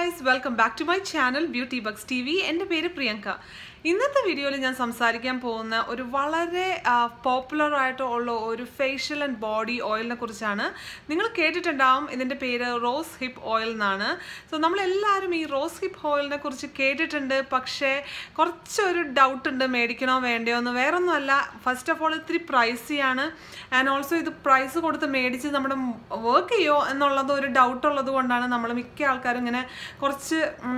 guys welcome back to my channel beauty bucks T V എൻ്റെ പേര് പ്രിയങ്ക ഇന്നത്തെ വീഡിയോയിൽ ഞാൻ സംസാരിക്കാൻ പോകുന്ന ഒരു വളരെ പോപ്പുലർ ആയിട്ട് ഉള്ള ഒരു ഫേഷ്യൽ ആൻഡ് ബോഡി ഓയിലിനെ കുറിച്ചാണ് നിങ്ങൾ കേട്ടിട്ടുണ്ടാവും ഇതിൻ്റെ പേര് റോസ് ഹിപ്പ് ഓയിൽ എന്നാണ് സോ നമ്മളെല്ലാവരും ഈ റോസ് ഹിപ്പ് ഓയിലിനെ കുറിച്ച് കേട്ടിട്ടുണ്ട് പക്ഷേ കുറച്ചൊരു ഡൗട്ട് ഉണ്ട് മേടിക്കണോ വേണ്ടയോ എന്ന് വേറൊന്നുമല്ല ഫസ്റ്റ് ഓഫ് ഓൾ ഇത്തിരി പ്രൈസിയാണ് ആൻഡ് ഓൾസോ ഇത് പ്രൈസ് കൊടുത്ത് മേടിച്ച് നമ്മുടെ വർക്ക് ചെയ്യോ എന്നുള്ളത് ഒരു ഡൗട്ട് ഉള്ളത് കൊണ്ടാണ് നമ്മൾ മിക്ക ആൾക്കാരും ഇങ്ങനെ കുറച്ച്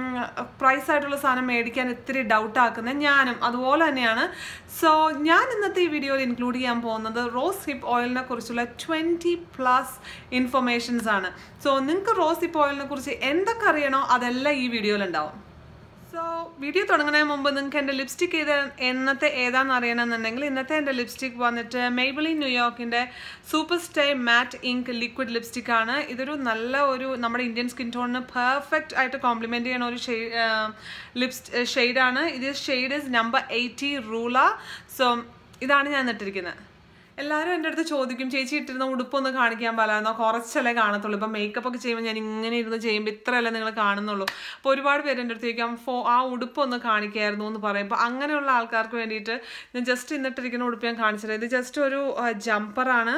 പ്രൈസ് ആയിട്ടുള്ള സാധനം മേടിക്കാൻ ഇത്തിരി ഡൗട്ട് ആക്കുന്നത് ഞാനും അതുപോലെ തന്നെയാണ് സോ ഞാൻ ഇന്നത്തെ ഈ വീഡിയോയിൽ ഇൻക്ലൂഡ് ചെയ്യാൻ പോകുന്നത് റോസ് ഹിപ്പ് ഓയിലിനെ കുറിച്ചുള്ള ട്വൻറ്റി പ്ലസ് ഇൻഫർമേഷൻസ് ആണ് സോ നിങ്ങൾക്ക് റോസ് ഹിപ്പ് ഓയിലിനെ കുറിച്ച് എന്തൊക്കെ അറിയണോ അതെല്ലാം ഈ വീഡിയോയിൽ ഉണ്ടാവും സോ വീഡിയോ തുടങ്ങുന്നതിന് മുമ്പ് നിങ്ങൾക്ക് എൻ്റെ ലിപ്സ്റ്റിക് ഏത് എന്നത്തെ ഏതാണെന്ന് അറിയണമെന്നുണ്ടെങ്കിൽ ഇന്നത്തെ എൻ്റെ ലിപ്സ്റ്റിക് വന്നിട്ട് മെയ്ബിളി ന്യൂയോർക്കിൻ്റെ super stay matte ink liquid lipstick ആണ് ഇതൊരു നല്ല ഒരു നമ്മുടെ ഇന്ത്യൻ സ്കിൻ ടോണിന് പെർഫെക്റ്റ് ആയിട്ട് കോംപ്ലിമെൻറ്റ് ചെയ്യണ ഒരു ഷെയ്ഡ് ലിപ്സ് ഷെയ്ഡാണ് ഇത് ഷെയ്ഡ് ഇസ് നമ്പർ എയ്റ്റി റൂള സോ ഇതാണ് ഞാൻ ഇട്ടിരിക്കുന്നത് എല്ലാവരും എൻ്റെ അടുത്ത് ചോദിക്കും ചേച്ചി ഇട്ടിരുന്ന ഉടുപ്പൊന്ന് കാണിക്കാൻ പാലായിരുന്നോ കുറച്ചല്ലേ കാണത്തുള്ളൂ ഇപ്പം മേക്കപ്പ് ഒക്കെ ചെയ്യുമ്പോൾ ഞാൻ ഇങ്ങനെ ഇരുന്ന് ചെയ്യുമ്പോൾ ഇത്രയല്ലേ നിങ്ങൾ കാണുന്നുള്ളൂ അപ്പോൾ ഒരുപാട് പേര് എൻ്റെ അടുത്ത് ചോദിക്കാം ഫോ ആ ഉടുപ്പൊന്ന് കാണിക്കായിരുന്നു എന്ന് പറയും അപ്പോൾ അങ്ങനെയുള്ള ആൾക്കാർക്ക് വേണ്ടിയിട്ട് ഞാൻ ജസ്റ്റ് ഇന്നിട്ടിരിക്കുന്ന ഉടുപ്പ് ഞാൻ കാണിച്ചത് ഇത് ജസ്റ്റ് ഒരു ജമ്പറാണ്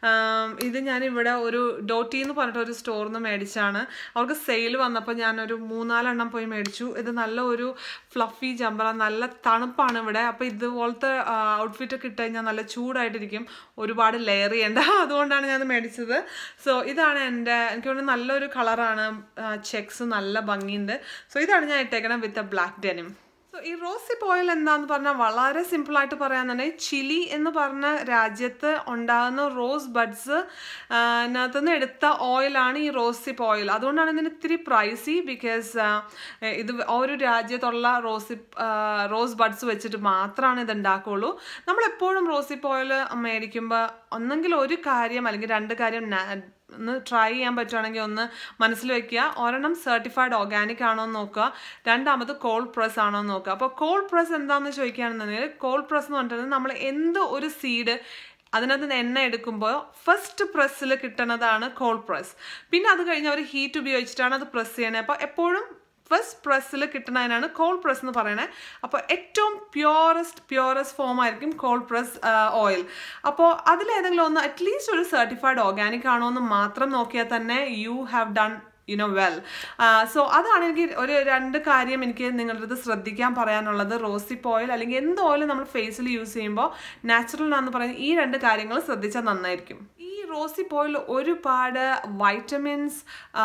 ഇത് ഞാനിവിടെ ഒരു ഡോട്ടി എന്ന് പറഞ്ഞിട്ട് ഒരു സ്റ്റോറിൽ നിന്ന് മേടിച്ചാണ് അവർക്ക് സെയിൽ വന്നപ്പോൾ ഞാനൊരു മൂന്നാലെണ്ണം പോയി മേടിച്ചു ഇത് നല്ല ഒരു ഫ്ലഫി ജമ്പറാണ് നല്ല തണുപ്പാണ് ഇവിടെ അപ്പോൾ ഇതുപോലത്തെ ഔട്ട്ഫിറ്റൊക്കെ ഇട്ട് കഴിഞ്ഞാൽ നല്ല ചൂടായിട്ടിരിക്കും ഒരുപാട് ലെയർ ചെയ്യേണ്ട അതുകൊണ്ടാണ് ഞാൻ മേടിച്ചത് സോ ഇതാണ് എൻ്റെ എനിക്ക് തോന്നുന്നു നല്ലൊരു കളറാണ് ചെക്സ് നല്ല ഭംഗിയുണ്ട് സോ ഇതാണ് ഞാൻ ഇട്ടേക്കണം with a black denim so ഈ റോസിപ്പ് ഓയിൽ എന്താന്ന് പറഞ്ഞാൽ വളരെ സിമ്പിളായിട്ട് പറയാന്നുണ്ടെങ്കിൽ ചിലി എന്ന് പറഞ്ഞ രാജ്യത്ത് ഉണ്ടാകുന്ന റോസ് ബഡ്സ് അതിനകത്തുനിന്ന് എടുത്ത ഓയിലാണ് ഈ റോസിപ്പ് ഓയിൽ അതുകൊണ്ടാണ് ഇതിന് ഇത്തിരി പ്രൈസി ബിക്കോസ് ഇത് ഒരു രാജ്യത്തുള്ള റോസിപ്പ് റോസ് ബഡ്സ് വെച്ചിട്ട് മാത്രമാണ് ഇത് ഉണ്ടാക്കുകയുള്ളൂ നമ്മളെപ്പോഴും റോസിപ്പ് ഓയിൽ മേടിക്കുമ്പോൾ ഒന്നെങ്കിൽ ഒരു കാര്യം അല്ലെങ്കിൽ രണ്ട് കാര്യം ഒന്ന് ട്രൈ ചെയ്യാൻ പറ്റുവാണെങ്കിൽ ഒന്ന് മനസ്സിൽ വെക്കുക ഒരെണ്ണം സർട്ടിഫൈഡ് ഓർഗാനിക് ആണോ എന്ന് നോക്കുക രണ്ടാമത് കോൾഡ് പ്രസ് ആണോ എന്ന് നോക്കുക അപ്പോൾ കോൾഡ് പ്രസ് എന്താണെന്ന് ചോദിക്കുകയാണെന്നുണ്ടെങ്കിൽ കോൾഡ് പ്രസ് എന്ന് പറഞ്ഞിട്ടുണ്ടെങ്കിൽ നമ്മൾ എന്ത് ഒരു സീഡ് അതിനകത്ത് നിന്ന് എണ്ണ എടുക്കുമ്പോൾ ഫസ്റ്റ് പ്രസ്സിൽ കിട്ടുന്നതാണ് കോൾഡ് പ്രസ് പിന്നെ അത് കഴിഞ്ഞ് അവർ ഹീറ്റ് ഉപയോഗിച്ചിട്ടാണ് അത് പ്രസ് ചെയ്യണത് അപ്പോൾ എപ്പോഴും ഫസ്റ്റ് പ്രസ്സിൽ കിട്ടുന്നതിനാണ് കോൾഡ് പ്രസ് എന്ന് പറയുന്നത് അപ്പോൾ ഏറ്റവും പ്യോറസ്റ്റ് പ്യോറസ്റ്റ് ഫോം ആയിരിക്കും കോൾഡ് പ്രസ് ഓയിൽ അപ്പോൾ അതിലേതെങ്കിലും ഒന്ന് അറ്റ്ലീസ്റ്റ് ഒരു സർട്ടിഫൈഡ് ഓർഗാനിക് ആണോ എന്ന് മാത്രം നോക്കിയാൽ തന്നെ you have done you know well so അതാണ് എനിക്ക് ഒരു രണ്ട് കാര്യം എനിക്ക് നിങ്ങളുടെ അടുത്ത് ശ്രദ്ധിക്കാൻ പറയാനുള്ളത് റോസിപ്പ് ഓയിൽ അല്ലെങ്കിൽ എന്ത് ഓയിൽ നമ്മൾ ഫേസിൽ യൂസ് ചെയ്യുമ്പോൾ നാച്ചുറൽ ആണെന്ന് പറയുന്ന ഈ രണ്ട് കാര്യങ്ങൾ ശ്രദ്ധിച്ചാൽ നന്നായിരിക്കും ഈ റോസിപ്പ് ഓയിൽ ഒരുപാട് വൈറ്റമിൻസ്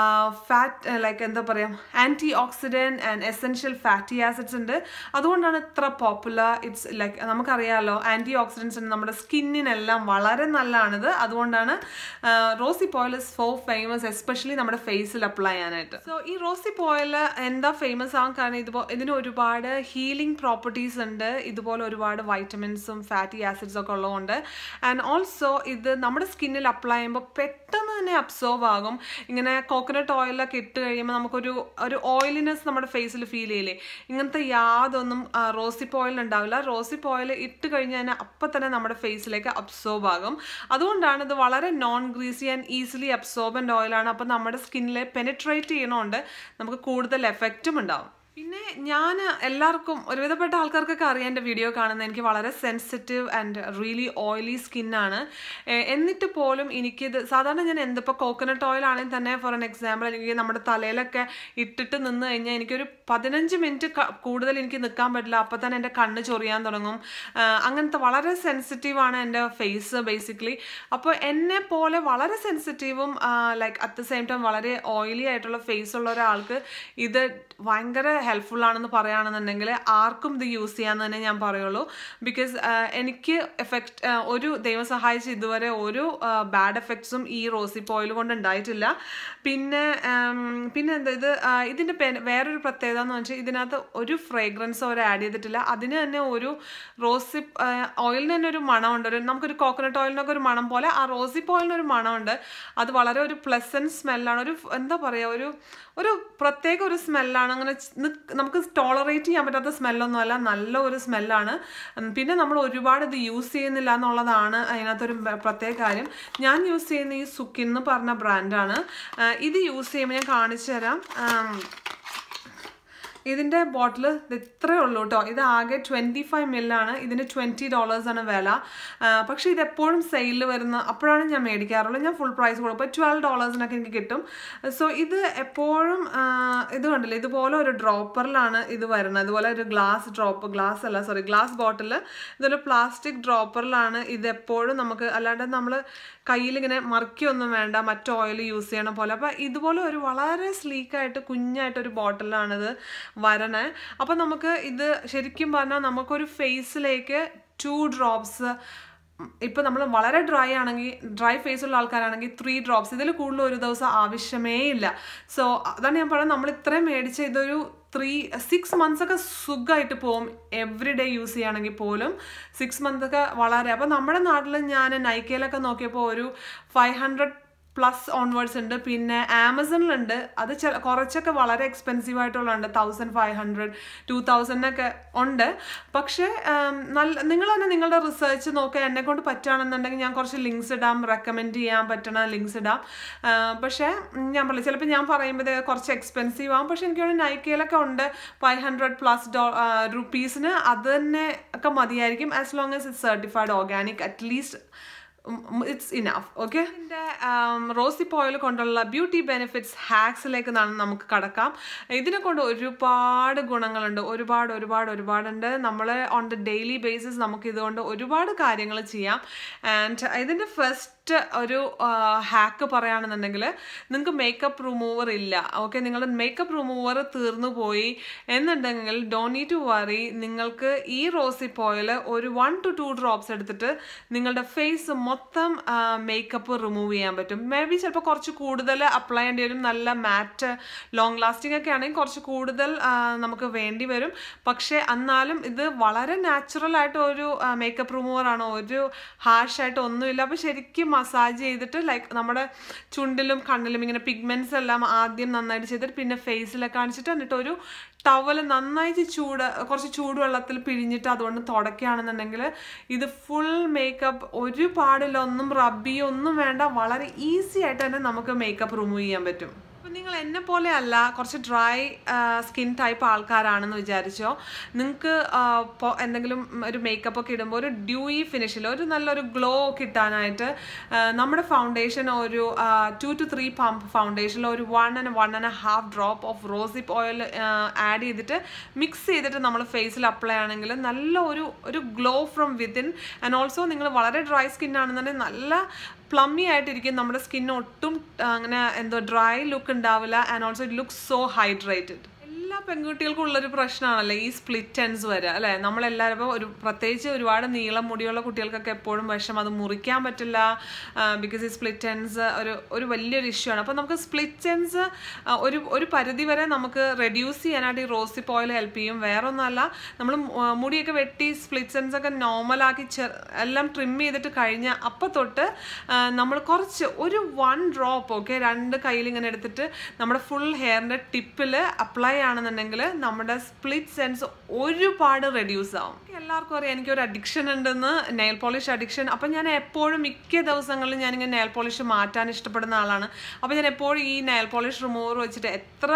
ഫാറ്റ് ലൈക്ക് എന്താ പറയുക antioxidant and essential fatty acids ഉണ്ട് അതുകൊണ്ടാണ് ഇത്ര പോപ്പുലർ ഇറ്റ്സ് ലൈക്ക് നമുക്കറിയാമല്ലോ ആൻറ്റി ഓക്സിഡൻസ് ഉണ്ട് നമ്മുടെ സ്കിന്നിനെല്ലാം വളരെ നല്ലതാണിത് അതുകൊണ്ടാണ് rosehip oil is so famous especially നമ്മുടെ ഫേസിൽ അപ്ലൈ ചെയ്യാനായിട്ട് സോ ഈ റോസിപ്പ് ഓയിൽ എന്താ ഫേമസ് ആകാൻ കാരണം ഇതുപോ ഇതിന് ഒരുപാട് ഹീലിംഗ് പ്രോപ്പർട്ടീസ് ഉണ്ട് ഇതുപോലെ ഒരുപാട് വൈറ്റമിൻസും ഫാറ്റി ആസിഡ്സും ഒക്കെ ഉള്ളതുകൊണ്ട് ആൻഡ് ഓൾസോ ഇത് നമ്മുടെ സ്കിന്നിൽ അപ്ലൈ ചെയ്യുമ്പോൾ പെട്ടെന്ന് തന്നെ അബ്സോർവ് ആകും ഇങ്ങനെ കോക്കനട്ട് ഓയിലൊക്കെ ഇട്ട് കഴിയുമ്പോൾ നമുക്കൊരു ഒരു ഓയിലിനെസ് നമ്മുടെ ഫേസിൽ ഫീൽ ചെയ്യില്ലേ ഇങ്ങനത്തെ യാതൊന്നും റോസിപ്പ് ഓയിൽ ഉണ്ടാവില്ല റോസിപ്പ് ഓയിൽ ഇട്ട് കഴിഞ്ഞാൽ തന്നെ അപ്പം തന്നെ നമ്മുടെ ഫേസിലേക്ക് അബ്സോർബ് ആകും അതുകൊണ്ടാണ് ഇത് വളരെ non greasy and easily absorbent ഓയിലാണ് അപ്പം നമ്മുടെ സ്കിന്നിലെ പെനിട്രേറ്റ് ചെയ്യണോണ്ട് നമുക്ക് കൂടുതൽ എഫക്റ്റും ഉണ്ടാവും പിന്നെ ഞാൻ എല്ലാവർക്കും ഒരുവിധപ്പെട്ട ആൾക്കാർക്കൊക്കെ അറിയാം എൻ്റെ വീഡിയോ കാണുന്നത് എനിക്ക് വളരെ സെൻസിറ്റീവ് ആൻഡ് റിയലി ഓയിലി സ്കിന്നാണ് എന്നിട്ട് പോലും എനിക്കിത് സാധാരണ ഞാൻ എന്തിപ്പോൾ കോക്കനട്ട് ഓയിൽ ആണെങ്കിൽ തന്നെ ഫോർ എൻ എക്സാമ്പിൾ എനിക്ക് നമ്മുടെ തലയിലൊക്കെ ഇട്ടിട്ട് നിന്ന് കഴിഞ്ഞാൽ എനിക്കൊരു പതിനഞ്ച് മിനിറ്റ് കൂടുതൽ എനിക്ക് നിൽക്കാൻ പറ്റില്ല അപ്പോൾ തന്നെ എൻ്റെ കണ്ണ് ചൊറിയാൻ തുടങ്ങും അങ്ങനത്തെ വളരെ സെൻസിറ്റീവാണ് എൻ്റെ ഫേസ് ബേസിക്കലി അപ്പോൾ എന്നെ പോലെ വളരെ സെൻസിറ്റീവും like at the same time വളരെ ഓയിലി ആയിട്ടുള്ള ഫേസ് ഉള്ള ഒരാൾക്ക് ഇത് ഭയങ്കര ഹെൽപ്ഫുൾ ആണെന്ന് പറയുകയാണെന്നുണ്ടെങ്കിൽ ആർക്കും ഇത് യൂസ് ചെയ്യാമെന്ന് തന്നെ ഞാൻ പറയുള്ളൂ ബിക്കോസ് എനിക്ക് എഫക്റ്റ് ഒരു ദൈവം സഹായിച്ച് ഇതുവരെ ഒരു ബാഡ് എഫക്ട്സും ഈ റോസിപ്പ് ഓയിൽ കൊണ്ട് ഉണ്ടായിട്ടില്ല പിന്നെ പിന്നെ എന്താ ഇത് ഇതിൻ്റെ വേറൊരു പ്രത്യേകത എന്ന് വെച്ചാൽ ഇതിനകത്ത് ഒരു ഫ്രേഗ്രൻസ് അവർ ആഡ് ചെയ്തിട്ടില്ല അതിന് തന്നെ ഒരു റോസിപ്പ് ഓയിലിന് തന്നെ ഒരു മണമുണ്ട് ഒരു നമുക്കൊരു കോക്കനട്ട് ഓയിലിനൊക്കെ ഒരു മണം പോലെ ആ റോസിപ്പ് ഓയിലിന് ഒരു മണമുണ്ട് അത് വളരെ ഒരു പ്ലസൻറ്റ് സ്മെല്ലാണ് ഒരു എന്താ പറയുക ഒരു ഒരു പ്രത്യേക ഒരു സ്മെല്ലാണ് അങ്ങനെ നമുക്ക് ടോളറേറ്റ് ചെയ്യാൻ പറ്റാത്ത സ്മെല്ലൊന്നുമല്ല നല്ല ഒരു സ്മെല്ലാണ് പിന്നെ നമ്മൾ ഒരുപാട് ഇത് യൂസ് ചെയ്യുന്നില്ല എന്നുള്ളതാണ് അതിനകത്തൊരു പ്രത്യേക കാര്യം ഞാൻ യൂസ് ചെയ്യുന്ന ഈ സുക്കിൻ എന്ന് പറഞ്ഞ ബ്രാൻഡാണ് ഇത് യൂസ് ചെയ്യുമ്പോൾ ഞാൻ കാണിച്ചു തരാം ഇതിൻ്റെ ബോട്ടിൽ ഇത്രയേ ഉള്ളൂ കേട്ടോ ഇത് ആകെ ട്വൻറ്റി ഫൈവ് മില്ലാണ് ഇതിന് ട്വൻറ്റി ഡോളേഴ്സാണ് വില ആ, പക്ഷേ ഇത് എപ്പോഴും സെയിലിൽ വരുന്ന അപ്പോഴാണ് ഞാൻ മേടിക്കാറുള്ളത് ഞാൻ ഫുൾ പ്രൈസ് കൊടുക്കും ട്വൽവ് ഡോളേഴ്സിനൊക്കെ എനിക്ക് കിട്ടും സോ ഇത് എപ്പോഴും ആ, ഇത് കണ്ടില്ലേ ഇതുപോലെ ഒരു ഡ്രോപ്പറിലാണ് ഇത് വരുന്നത് ഇതുപോലെ ഒരു ഗ്ലാസ് ഡ്രോപ്പ് ഗ്ലാസ് അല്ല സോറി ഗ്ലാസ് ബോട്ടിൽ ഇതൊരു പ്ലാസ്റ്റിക് ഡ്രോപ്പറിലാണ് ഇത് എപ്പോഴും നമുക്ക് അല്ലാണ്ട് നമ്മൾ കയ്യിലിങ്ങനെ മറിക്കൊന്നും വേണ്ട മറ്റു ഓയിൽ യൂസ് ചെയ്യണ പോലെ അപ്പോൾ ഇതുപോലെ ഒരു വളരെ സ്ലീക്കായിട്ട് കുഞ്ഞായിട്ടൊരു ബോട്ടിലാണിത് വരണേ അപ്പോൾ നമുക്ക് ഇത് ശരിക്കും പറഞ്ഞാൽ നമുക്കൊരു ഫേസിലേക്ക് ടു ഡ്രോപ്സ് ഇപ്പം നമ്മൾ വളരെ ഡ്രൈ ആണെങ്കിൽ ഡ്രൈ ഫേസ് ഉള്ള ആൾക്കാരാണെങ്കിൽ ത്രീ ഡ്രോപ്സ് ഇതിൽ കൂടുതൽ ഒരു ദിവസം ആവശ്യമേ ഇല്ല സോ അതാണ് ഞാൻ പറയുന്നത് നമ്മൾ ഇത്രയും മേടിച്ച ഇതൊരു ത്രീ സിക്സ് മന്ത്സ് ഒക്കെ സുഖമായിട്ട് പോകും എവറി ഡേ യൂസ് ചെയ്യുകയാണെങ്കിൽ പോലും സിക്സ് മന്ത് ഒക്കെ വളരെ അപ്പം നമ്മുടെ നാട്ടിൽ ഞാൻ നൈക്കയിലൊക്കെ നോക്കിയപ്പോൾ ഒരു ഫൈവ് ഹൺഡ്രഡ് പ്ലസ് ഓൺവേർഡ്സ് ഉണ്ട് പിന്നെ ആമസോണിലുണ്ട് അത് ചെ കുറച്ചൊക്കെ വളരെ എക്സ്പെൻസീവ് ആയിട്ടുള്ളതുണ്ട് തൗസൻഡ് ഫൈവ് ഹൺഡ്രഡ് ടു തൗസൻഡിനൊക്കെ ഉണ്ട് പക്ഷേ ആം, നല്ല നിങ്ങൾ തന്നെ നിങ്ങളുടെ റിസർച്ച് നോക്കുക എന്നെ കൊണ്ട് പറ്റുകയാണെന്നുണ്ടെങ്കിൽ ഞാൻ കുറച്ച് ലിങ്ക്സ് ഇടാം റെക്കമെൻഡ് ചെയ്യാൻ പറ്റണ ലിങ്ക്സ് ഇടാം ആ, പക്ഷേ ഉം, ഞാൻ പറയില്ല ചിലപ്പോൾ ഞാൻ പറയുമ്പോൾ കുറച്ച് എക്സ്പെൻസീവ് ആവും പക്ഷേ എനിക്ക് തോന്നുന്നു നൈക്കയിലൊക്കെ ഉണ്ട് ഫൈവ് ഹൺഡ്രഡ് പ്ലസ് ഡോ റുപ്പീസിന് അത് തന്നെ ഒക്കെ മതിയായിരിക്കും as long as it's certified organic at least it's enough okay ഇതിൻ്റെ റോസിപ്പ് ഓയിൽ കൊണ്ടുള്ള ബ്യൂട്ടി ബെനിഫിറ്റ്സ് ഹാക്സിലേക്ക് നമുക്ക് കടക്കാം ഇതിനെ കൊണ്ട് ഒരുപാട് ഗുണങ്ങളുണ്ട് ഒരുപാട് ഒരുപാട് ഒരുപാടുണ്ട് നമ്മൾ ഓൺ ദ ഡെയിലി ബേസിസ് നമുക്ക് ഇതുകൊണ്ട് ഒരുപാട് കാര്യങ്ങൾ ചെയ്യാം ആൻഡ് ഇതിൻ്റെ ഫസ്റ്റ് ഒരു ഹാക്ക് പറയുകയാണെന്നുണ്ടെങ്കിൽ നിങ്ങൾക്ക് മേക്കപ്പ് റിമൂവർ ഇല്ല ഓക്കെ നിങ്ങളുടെ മേക്കപ്പ് റിമൂവർ തീർന്നു പോയി എന്നുണ്ടെങ്കിൽ ഡോ നീഡ് ടു വറി നിങ്ങൾക്ക് ഈ റോസിപ്പ് ഓയിൽ ഒരു വൺ ടു ടു ഡ്രോപ്സ് എടുത്തിട്ട് നിങ്ങളുടെ ഫേസ് മൊത്തം മേക്കപ്പ് റിമൂവ് ചെയ്യാൻ പറ്റും മേ ബി ചിലപ്പോൾ കുറച്ച് കൂടുതൽ അപ്ലൈ ചെയ്യേണ്ടി വരും നല്ല മാറ്റ് ലോങ് ലാസ്റ്റിംഗ് ഒക്കെ ആണെങ്കിൽ കുറച്ച് കൂടുതൽ ആ, നമുക്ക് വേണ്ടി വരും പക്ഷേ എന്നാലും ഇത് വളരെ നാച്ചുറൽ ആയിട്ട് ഒരു മേക്കപ്പ് റിമൂവർ ആണ് ഒരു ഹാഷ് ആയിട്ട് ഒന്നുമില്ല അപ്പോൾ ശരിക്കും മസാജ് ചെയ്തിട്ട് ലൈക്ക് നമ്മുടെ ചുണ്ടിലും കണ്ണിലും ഇങ്ങനെ പിഗ്മെന്റ്സ് എല്ലാം ആദ്യം നന്നായിട്ട് ചെയ്തിട്ട് പിന്നെ ഫേസിലൊക്കെ കാണിച്ചിട്ട് എന്നിട്ട് ഒരു ടവൽ നന്നായിട്ട് ചൂട് കുറച്ച് ചൂടുവെള്ളത്തിൽ പിഴിഞ്ഞിട്ട് അതുകൊണ്ട് തുടക്കുകയാണെന്നുണ്ടെങ്കിൽ ഇത് ഫുൾ മേക്കപ്പ് ഒരു പാടില്ല ഒന്നും റബ്ബിയോ ഒന്നും വേണ്ട വളരെ ഈസി ആയിട്ട് തന്നെ നമുക്ക് മേക്കപ്പ് റിമൂവ് ചെയ്യാൻ പറ്റും അപ്പം നിങ്ങൾ എന്നെ പോലെ അല്ല കുറച്ച് ഡ്രൈ സ്കിൻ ടൈപ്പ് ആൾക്കാരാണെന്ന് വിചാരിച്ചോ നിങ്ങൾക്ക് എന്തെങ്കിലും ഒരു മേക്കപ്പ് ഒക്കെ ഇടുമ്പോൾ ഒരു ഡ്യൂയി ഫിനിഷിൽ ഒരു നല്ലൊരു ഗ്ലോ കിട്ടാനായിട്ട് ആ, നമ്മുടെ ഫൗണ്ടേഷൻ ഒരു ടു ടു ത്രീ പമ്പ് ഫൗണ്ടേഷനിൽ ഒരു one and one and half drop of rosehip oil add ചെയ്തിട്ട് മിക്സ് ചെയ്തിട്ട് നമ്മൾ ഫേസിൽ അപ്ലൈ ആണെങ്കിൽ നല്ല ഒരു ഒരു glow from within and also നിങ്ങൾ വളരെ ഡ്രൈ സ്കിൻ ആണെന്നുണ്ടെങ്കിൽ നല്ല പ്ലമ്മി ആയിട്ടിരിക്കും നമ്മുടെ സ്കിൻ ഒട്ടും ആ, അങ്ങനെ എന്തോ ഡ്രൈ ലുക്ക് ഉണ്ടാവില്ല and also it look so hydrated എല്ലാ പെൺകുട്ടികൾക്കും ഉള്ളൊരു പ്രശ്നമാണല്ലേ ഈ സ്പ്ലിറ്റ് എൻസ് വരെ അല്ലേ നമ്മളെല്ലാവരും ഇപ്പോൾ ഒരു പ്രത്യേകിച്ച് ഒരുപാട് നീളം മുടിയുള്ള കുട്ടികൾക്കൊക്കെ എപ്പോഴും വിഷം അത് മുറിക്കാൻ പറ്റില്ല ബിക്കോസ് ഈ സ്പ്ലിറ്റ് എൻസ് ഒരു ഒരു വലിയൊരു ഇഷ്യൂ ആണ് അപ്പോൾ നമുക്ക് സ്പ്ലിറ്റ് എൻസ് ഒരു ഒരു പരിധി വരെ നമുക്ക് റെഡ്യൂസ് ചെയ്യാനായിട്ട് ഈ റോസിപ്പ് ഓയിൽ ഹെൽപ്പ് ചെയ്യും വേറെ ഒന്നുമല്ല നമ്മൾ മുടിയൊക്കെ വെട്ടി സ്പ്ലിറ്റ് എൻസ് ഒക്കെ നോർമലാക്കി ചെ എല്ലാം ട്രിം ചെയ്തിട്ട് കഴിഞ്ഞ അപ്പം തൊട്ട് നമ്മൾ കുറച്ച് ഒരു വൺ ഡ്രോപ്പ് ഓക്കെ രണ്ട് കയ്യിൽ ഇങ്ങനെ എടുത്തിട്ട് നമ്മുടെ ഫുൾ ഹെയറിൻ്റെ ടിപ്പിൽ അപ്ലൈ ആണെന്നുണ്ടെങ്കിൽ നമ്മുടെ സ്പ്ലിറ്റ് സെൻസ് ഒരുപാട് റെഡ്യൂസ് ആവും എല്ലാവർക്കും അറിയാം എനിക്കൊരു അഡിക്ഷൻ ഉണ്ടെന്ന് നെയിൽ പോളിഷ് അഡിക്ഷൻ അപ്പം ഞാൻ എപ്പോഴും മിക്ക ദിവസങ്ങളിലും ഞാനിങ്ങനെ നെയിൽ പോളിഷ് മാറ്റാൻ ഇഷ്ടപ്പെടുന്ന ആളാണ് അപ്പോൾ ഞാൻ എപ്പോഴും ഈ നെയിൽ പോളിഷ് റിമൂവർ വെച്ചിട്ട് എത്ര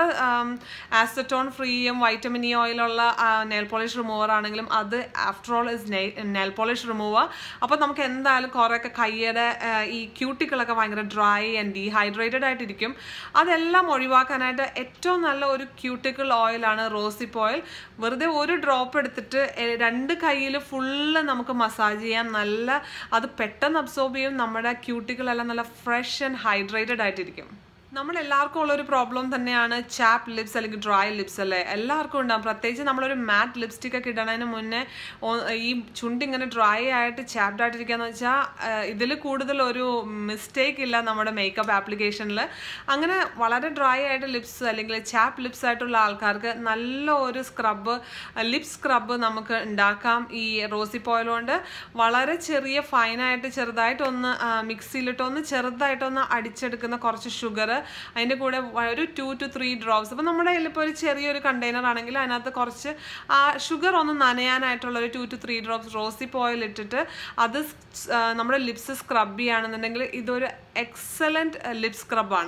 ആസറ്റോൺ ഫ്രീയും വൈറ്റമിൻ ഇ ഓയിലുള്ള നെയിൽ പോളിഷ് റിമൂവർ ആണെങ്കിലും അത് after all is nail polish remover അപ്പോൾ നമുക്ക് എന്തായാലും കുറേയൊക്കെ കയ്യുടെ ആ, ഈ ക്യൂട്ടിക്കളൊക്കെ ഭയങ്കര ഡ്രൈ ആൻഡ് ഡീഹൈഡ്രേറ്റഡ് ആയിട്ടിരിക്കും അതെല്ലാം ഒഴിവാക്കാനായിട്ട് ഏറ്റവും നല്ല ഒരു ക്യൂട്ടിക്കിൾ ഓയിലാണ് റോസിപ്പ് ഓയിൽ വെറുതെ ഒരു ഡ്രോപ്പ് എടുത്തിട്ട് എ- രണ്ട് കയ്യിൽ ഫുള്ള് നമുക്ക് മസാജ് ചെയ്യാൻ നല്ല അത് പെട്ടെന്ന് അബ്സോർബ് ചെയ്യും നമ്മുടെ ക്യൂട്ടിക്കളെല്ലാം നല്ല ഫ്രഷ് ആൻഡ് ഹൈഡ്രേറ്റഡ് ആയിട്ടിരിക്കും നമ്മൾ എല്ലാവർക്കും ഉള്ളൊരു പ്രോബ്ലം തന്നെയാണ് ചാപ്പ് ലിപ്സ് അല്ലെങ്കിൽ ഡ്രൈ ലിപ്സ് അല്ലേ എല്ലാവർക്കും ഉണ്ടാകും പ്രത്യേകിച്ച് നമ്മളൊരു മാറ്റ് ലിപ്സ്റ്റിക് ഒക്കെ ഇടണതിന് മുന്നേ ഓ- ഈ ചുണ്ട് ഇങ്ങനെ ഡ്രൈ ആയിട്ട് ചാപ്ഡ് ആയിട്ടിരിക്കുകയെന്ന് വെച്ചാൽ ഇതിൽ കൂടുതൽ ഒരു മിസ്റ്റേക്ക് ഇല്ല നമ്മുടെ മേക്കപ്പ് ആപ്ലിക്കേഷനിൽ അങ്ങനെ വളരെ ഡ്രൈ ആയിട്ട് ലിപ്സ് അല്ലെങ്കിൽ ചാപ്പ് ലിപ്സ് ആയിട്ടുള്ള ആൾക്കാർക്ക് നല്ല ഒരു സ്ക്രബ് ലിപ് സ്ക്രബ് നമുക്ക് ഉണ്ടാക്കാം ഈ റോസിപ്പ് ഓയിൽ കൊണ്ട് വളരെ ചെറിയ ഫൈനായിട്ട് ചെറുതായിട്ടൊന്ന് മിക്സിയിലിട്ടൊന്ന് ചെറുതായിട്ടൊന്ന് അടിച്ചെടുക്കുന്ന കുറച്ച് ഷുഗർ അതിൻ്റെ കൂടെ വ- ഒരു ടു ടു ത്രീ ഡ്രോപ്സ് അപ്പോൾ നമ്മുടെ കയ്യിൽ ഇപ്പോൾ ഒരു ചെറിയൊരു കണ്ടെയ്നർ ആണെങ്കിൽ അതിനകത്ത് കുറച്ച് ആ ഷുഗർ ഒന്ന് നനയാനായിട്ടുള്ള ഒരു two to three drops rosehip oil ഇട്ടിട്ട് അത് സ്- ആ, നമ്മുടെ ലിപ്സ് സ്ക്രബ് ചെയ്യുകയാണെന്നുണ്ടെങ്കിൽ ഇതൊരു എക്സലൻറ്റ് ലിപ് സ്ക്രബാണ്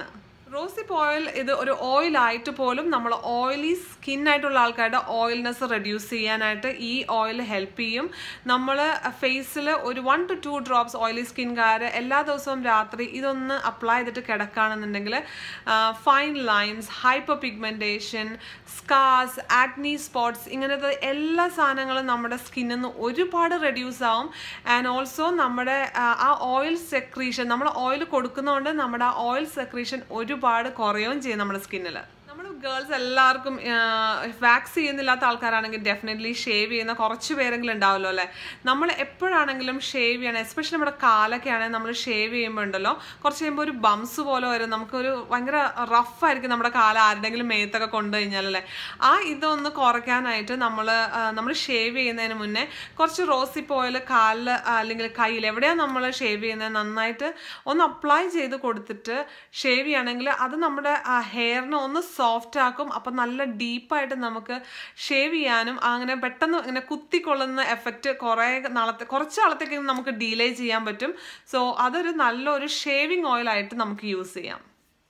റോസിപ്പ് ഓയിൽ ഇത് ഒരു ഓയിലായിട്ട് പോലും നമ്മൾ ഓയിലി സ്കിന്നായിട്ടുള്ള ആൾക്കാരുടെ ഓയിൽനെസ് റെഡ്യൂസ് ചെയ്യാനായിട്ട് ഈ ഓയിൽ ഹെൽപ്പ് ചെയ്യും നമ്മൾ ഫേസിൽ ഒരു one to two drops oily skincare എല്ലാ ദിവസവും രാത്രി ഇതൊന്ന് അപ്ലൈ ചെയ്തിട്ട് കിടക്കുകയാണെന്നുണ്ടെങ്കിൽ fine lines hyperpigmentation scars acne spots ഇങ്ങനത്തെ എല്ലാ സാധനങ്ങളും നമ്മുടെ സ്കിന്നിൽ നിന്ന് ഒരുപാട് റെഡ്യൂസ് ആവും ആൻഡ് ഓൾസോ നമ്മുടെ ആ ഓയിൽ സെക്രീഷൻ നമ്മൾ ഓയിൽ കൊടുക്കുന്നതുകൊണ്ട് നമ്മുടെ ആ ഓയിൽ സെക്രീഷൻ ഒരുപാട് കുറയുകയും ചെയ്യും നമ്മുടെ സ്കിന്നിൽ നമ്മൾ ഗേൾസ് എല്ലാവർക്കും വാക്സ് ചെയ്യുന്നില്ലാത്ത ആൾക്കാരാണെങ്കിൽ ഡെഫിനറ്റ്ലി ഷേവ് ചെയ്യുന്ന കുറച്ച് പേരെങ്കിലും ഉണ്ടാവുമല്ലോ അല്ലേ നമ്മൾ എപ്പോഴാണെങ്കിലും ഷേവ് ചെയ്യണം എസ്പെഷ്യലി നമ്മുടെ കാലൊക്കെ ആണെങ്കിൽ നമ്മൾ ഷേവ് ചെയ്യുമ്പോൾ ഉണ്ടല്ലോ കുറച്ച് കഴിയുമ്പോൾ ഒരു ബംസ് പോലെ വരും നമുക്കൊരു ഭയങ്കര റഫായിരിക്കും നമ്മുടെ കാല ആരുടെങ്കിലും മേത്തൊക്കെ കൊണ്ടു കഴിഞ്ഞാലല്ലേ ആ ഇതൊന്ന് കുറയ്ക്കാനായിട്ട് നമ്മൾ നമ്മൾ ഷേവ് ചെയ്യുന്നതിന് മുന്നേ കുറച്ച് റോസിപ്പ് ഓയിൽ കാലിൽ അല്ലെങ്കിൽ കയ്യിൽ എവിടെയാണ് നമ്മൾ ഷേവ് ചെയ്യുന്നത് നന്നായിട്ട് ഒന്ന് അപ്ലൈ ചെയ്ത് കൊടുത്തിട്ട് ഷേവ് ചെയ്യുകയാണെങ്കിൽ അത് നമ്മുടെ ഹെയറിനെ ഒന്ന് സോഫ്റ്റ് ആക്കും അപ്പം നല്ല ഡീപ്പായിട്ട് നമുക്ക് ഷേവ് ചെയ്യാനും അങ്ങനെ പെട്ടെന്ന് ഇങ്ങനെ കുത്തിക്കൊള്ളുന്ന എഫക്റ്റ് കുറേ നാളത്തെ കുറച്ച് നാളത്തേക്ക് നമുക്ക് ഡീലേ ചെയ്യാൻ പറ്റും സോ അതൊരു നല്ലൊരു ഷേവിങ് ഓയിലായിട്ട് നമുക്ക് യൂസ് ചെയ്യാം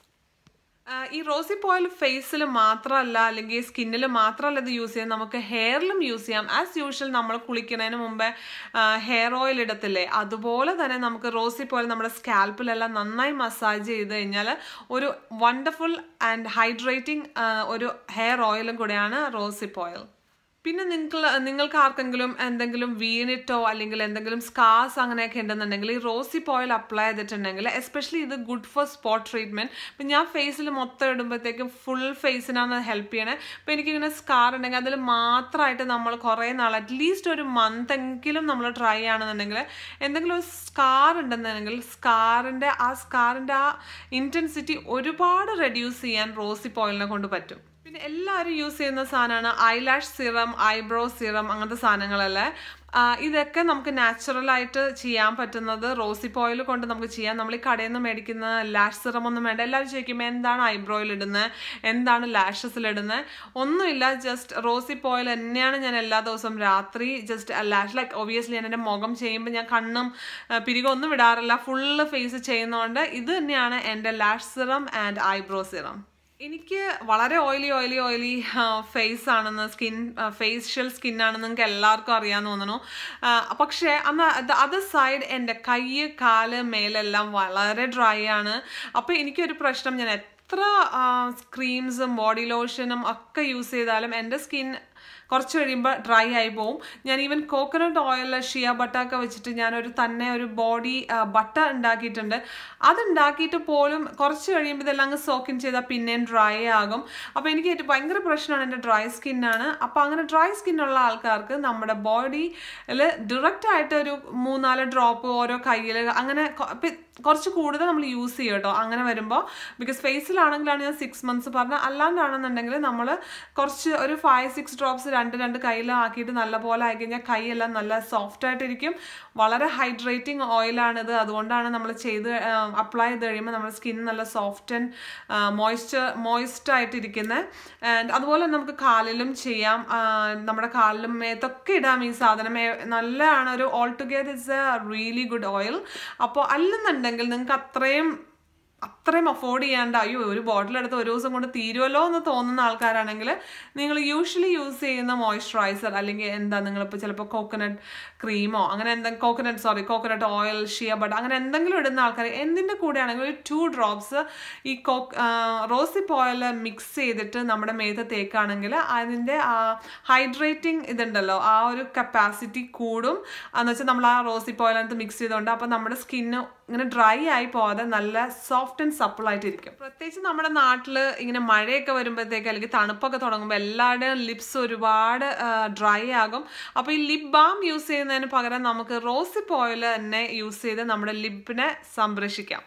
ഈ റോസിപ്പ് ഓയിൽ ഫേസിൽ മാത്രമല്ല അല്ലെങ്കിൽ സ്കിന്നിൽ മാത്രമല്ല ഇത് യൂസ് ചെയ്യാം നമുക്ക് ഹെയറിലും യൂസ് ചെയ്യാം ആസ് യൂഷ്വൽ നമ്മൾ കുളിക്കുന്നതിന് മുമ്പേ ഹെയർ ഓയിൽ ഇടത്തില്ലേ അതുപോലെ തന്നെ നമുക്ക് റോസിപ്പ് ഓയിൽ നമ്മുടെ സ്കാൽപ്പിലെല്ലാം നന്നായി മസാജ് ചെയ്ത് കഴിഞ്ഞാൽ ഒരു വണ്ടർഫുൾ ആൻഡ് ഹൈഡ്രേറ്റിംഗ് ഒരു ഹെയർ ഓയിലും കൂടെയാണ് റോസിപ്പ് ഓയിൽ പിന്നെ നിങ്ങൾക്ക് നിങ്ങൾക്ക് ആർക്കെങ്കിലും എന്തെങ്കിലും വീണിട്ടോ അല്ലെങ്കിൽ എന്തെങ്കിലും സ്കാസ് അങ്ങനെയൊക്കെ ഉണ്ടെന്നുണ്ടെങ്കിൽ ഈ റോസിപ്പ് ഓയിൽ അപ്ലൈ ചെയ്തിട്ടുണ്ടെങ്കിൽ എസ്പെഷ്യലി ഇത് ഗുഡ് ഫോർ സ്പോട്ട് ട്രീറ്റ്മെൻറ്റ് ഇപ്പം ഞാൻ ഫേസിൽ മൊത്തം ഇടുമ്പോഴത്തേക്കും ഫുൾ ഫേസിനാണ് ഹെൽപ്പ് ചെയ്യണേ അപ്പോൾ എനിക്കിങ്ങനെ സ്കാർ ഉണ്ടെങ്കിൽ അതിൽ മാത്രമായിട്ട് നമ്മൾ കുറേ നാൾ അറ്റ്ലീസ്റ്റ് ഒരു മന്ത് എങ്കിലും നമ്മൾ ട്രൈ ആണെന്നുണ്ടെങ്കിൽ എന്തെങ്കിലും ഒരു സ്കാർ ഉണ്ടെന്നുണ്ടെങ്കിൽ സ്കാറിൻ്റെ ആ സ്കാറിൻ്റെ ആ ഇൻറ്റൻസിറ്റി ഒരുപാട് റെഡ്യൂസ് ചെയ്യാൻ റോസിപ്പ് ഓയിലിനെ കൊണ്ട് പറ്റും പിന്നെ എല്ലാവരും യൂസ് ചെയ്യുന്ന സാധനമാണ് ഐലാഷ് സിറം ഐബ്രോ സിറം അങ്ങനത്തെ സാധനങ്ങളല്ലേ ഇതൊക്കെ നമുക്ക് നാച്ചുറലായിട്ട് ചെയ്യാൻ പറ്റുന്നത് റോസിപ്പ് ഓയിൽ കൊണ്ട് നമുക്ക് ചെയ്യാം നമ്മൾ ഈ കടയിൽ നിന്ന് മേടിക്കുന്ന ലാഷ് സിറം ഒന്നും വേണ്ട എല്ലാവരും ചോദിക്കുമ്പോൾ എന്താണ് ഐബ്രോയിൽ ഇടുന്നത് എന്താണ് ലാഷസിൽ ഇടുന്നത് ഒന്നുമില്ല ജസ്റ്റ് റോസിപ്പ് ഓയിൽ തന്നെയാണ് ഞാൻ എല്ലാ ദിവസവും രാത്രി ജസ്റ്റ് ലാഷ് ലൈക്ക് ഒബിയസ്ലി ഞാൻ എൻ്റെ മുഖം ചെയ്യുമ്പോൾ ഞാൻ കണ്ണും പിരികം ഒന്നും വിടാറില്ല ഫുള്ള് ഫേസ് ചെയ്യുന്നതുകൊണ്ട് ഇത് തന്നെയാണ് എൻ്റെ lash serum and eyebrow serum എനിക്ക് വളരെ ഓയിലി ഓയിലി ഓയിലി ഫേസ് ആണെന്ന് സ്കിൻ ഫേഷ്യൽ സ്കിൻ ആണെന്ന് നിങ്ങൾക്ക് എല്ലാവർക്കും അറിയാമെന്ന് തോന്നുന്നു പക്ഷേ അന്ന് അത് സൈഡ് എൻ്റെ കൈ കാല് മേലെല്ലാം വളരെ ഡ്രൈ ആണ് അപ്പോൾ എനിക്കൊരു പ്രശ്നം ഞാൻ എത്ര ക്രീംസും ബോഡി ലോഷനും ഒക്കെ യൂസ് ചെയ്താലും എൻ്റെ സ്കിൻ കുറച്ച് കഴിയുമ്പോൾ ഡ്രൈ ആയി പോവും ഞാൻ even coconut oil shea butter ഒക്കെ വെച്ചിട്ട് ഞാനൊരു തന്നെ ഒരു ബോഡി ബട്ട ഉണ്ടാക്കിയിട്ടുണ്ട് അതുണ്ടാക്കിയിട്ട് പോലും കുറച്ച് കഴിയുമ്പോൾ ഇതെല്ലാം അങ്ങ് സോക്കിൻ ചെയ്താൽ പിന്നെയും ഡ്രൈ ആകും അപ്പോൾ എനിക്ക് ഏറ്റവും ഭയങ്കര പ്രശ്നമാണ് എൻ്റെ ഡ്രൈ സ്കിന്നാണ് അപ്പോൾ അങ്ങനെ ഡ്രൈ സ്കിന്നുള്ള ആൾക്കാർക്ക് നമ്മുടെ ബോഡിയിൽ ഡയറക്റ്റ് ആയിട്ട് ഒരു മൂന്നാല് ഡ്രോപ്പ് ഓരോ കയ്യിൽ അങ്ങനെ കുറച്ച് കൂടുതൽ നമ്മൾ യൂസ് ചെയ്യും കേട്ടോ അങ്ങനെ വരുമ്പോൾ ബിക്കോസ് ഫേസിലാണെങ്കിലാണ് ഞാൻ സിക്സ് മന്ത്സ് പറഞ്ഞത് അല്ലാണ്ടാണെന്നുണ്ടെങ്കിൽ നമ്മൾ കുറച്ച് ഒരു ഫൈവ് സിക്സ് ഡ്രോപ്സ് രണ്ട് രണ്ട് കയ്യിലാക്കിയിട്ട് നല്ലപോലെ ആയി കഴിഞ്ഞാൽ കൈയെല്ലാം നല്ല സോഫ്റ്റ് ആയിട്ടിരിക്കും വളരെ ഹൈഡ്രേറ്റിംഗ് ഓയിലാണിത് അതുകൊണ്ടാണ് നമ്മൾ ചെയ്ത് അപ്ലൈ ചെയ്ത് കഴിയുമ്പോൾ നമ്മുടെ സ്കിൻ നല്ല സോഫ്റ്റ് ആൻഡ് മോയ്സ്ചർ മോയ്സ്റ്റ് ആയിട്ടിരിക്കുന്നത് ആൻഡ് അതുപോലെ നമുക്ക് കാലിലും ചെയ്യാം നമ്മുടെ കാലിലും മേത്തൊക്കെ ഇടാം ഈ സാധനം നല്ലതാണ് ഒരു all together it's a really good oil അപ്പോൾ അല്ലെന്നുണ്ടെങ്കിൽ നിങ്ങൾക്ക് അത്രയും അത്രയും അഫോർഡ് ചെയ്യാണ്ട് അയ്യോ ഒരു ബോട്ടിൽ എടുത്ത് ഒരു ദിവസം കൊണ്ട് തീരുമല്ലോ എന്ന് തോന്നുന്ന ആൾക്കാരാണെങ്കിൽ നിങ്ങൾ യൂഷ്വലി യൂസ് ചെയ്യുന്ന മോയ്സ്ചറൈസർ അല്ലെങ്കിൽ എന്താ നിങ്ങളിപ്പോൾ ചിലപ്പോൾ കോക്കനട്ട് ക്രീമോ അങ്ങനെ എന്തെങ്കിലും coconut sorry coconut oil shea butter അങ്ങനെ എന്തെങ്കിലും ഇടുന്ന ആൾക്കാർ എന്തിൻ്റെ കൂടെ ആണെങ്കിൽ ഒരു ടു ഡ്രോപ്സ് ഈ കോ റോസിപ്പ് ഓയിൽ മിക്സ് ചെയ്തിട്ട് നമ്മുടെ മേത്ത് തേക്കാണെങ്കിൽ അതിൻ്റെ ആ ഹൈഡ്രേറ്റിംഗ് ഇതുണ്ടല്ലോ ആ ഒരു കപ്പാസിറ്റി കൂടും എന്ന് വെച്ചാൽ നമ്മൾ ആ റോസിപ്പ് ഓയിലകത്ത് മിക്സ് ചെയ്തുകൊണ്ട് അപ്പോൾ നമ്മുടെ സ്കിന്ന് ഇങ്ങനെ ഡ്രൈ ആയി പോവാതെ നല്ല സോഫ്റ്റ് ആൻഡ് സപ്പിൾ ആയിട്ടിരിക്കും പ്രത്യേകിച്ച് നമ്മുടെ നാട്ടിൽ ഇങ്ങനെ മഴയൊക്കെ വരുമ്പോഴത്തേക്ക് അല്ലെങ്കിൽ തണുപ്പൊക്കെ തുടങ്ങുമ്പോൾ എല്ലാവരുടെയും ലിപ്സ് ഒരുപാട് ഡ്രൈ ആകും അപ്പോൾ ഈ ലിപ് ബാം യൂസ് ചെയ്യുന്നതിന് പകരം നമുക്ക് റോസിപ്പ് ഓയിൽ തന്നെ യൂസ് ചെയ്ത് നമ്മുടെ ലിപ്പിനെ സംരക്ഷിക്കാം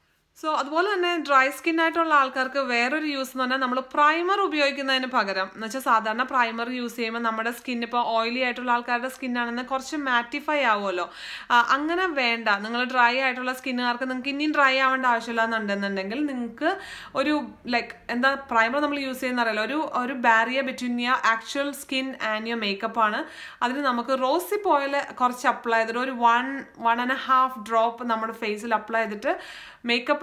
സോ അതുപോലെ തന്നെ ഡ്രൈ സ്കിൻ ആയിട്ടുള്ള ആൾക്കാർക്ക് വേറൊരു യൂസ് എന്ന് പറഞ്ഞാൽ നമ്മൾ പ്രൈമർ ഉപയോഗിക്കുന്നതിന് പകരം എന്ന് വെച്ചാൽ സാധാരണ പ്രൈമർ യൂസ് ചെയ്യുമ്പോൾ നമ്മുടെ സ്കിൻ ഇപ്പോൾ ഓയിലി ആയിട്ടുള്ള ആൾക്കാരുടെ സ്കിന്നാണെന്ന് കുറച്ച് മാറ്റിഫൈ ആവുമല്ലോ അങ്ങനെ വേണ്ട നിങ്ങൾ ഡ്രൈ ആയിട്ടുള്ള സ്കിന്നുകാർക്ക് നിങ്ങൾക്ക് ഇനിയും ഡ്രൈ ആവേണ്ട ആവശ്യമില്ല എന്നുണ്ടെന്നുണ്ടെങ്കിൽ നിങ്ങൾക്ക് ഒരു ലൈക്ക് എന്താ പ്രൈമർ നമ്മൾ യൂസ് ചെയ്യുന്ന അറിയില്ല ഒരു ഒരു barrier between your actual skin and your makeup ആണ് അതിന് നമുക്ക് റോസിപ്പ് ഓയിൽ കുറച്ച് അപ്ലൈ ചെയ്തിട്ട് ഒരു one one and half drop നമ്മുടെ ഫേസിൽ അപ്ലൈ ചെയ്തിട്ട് മേക്കപ്പ്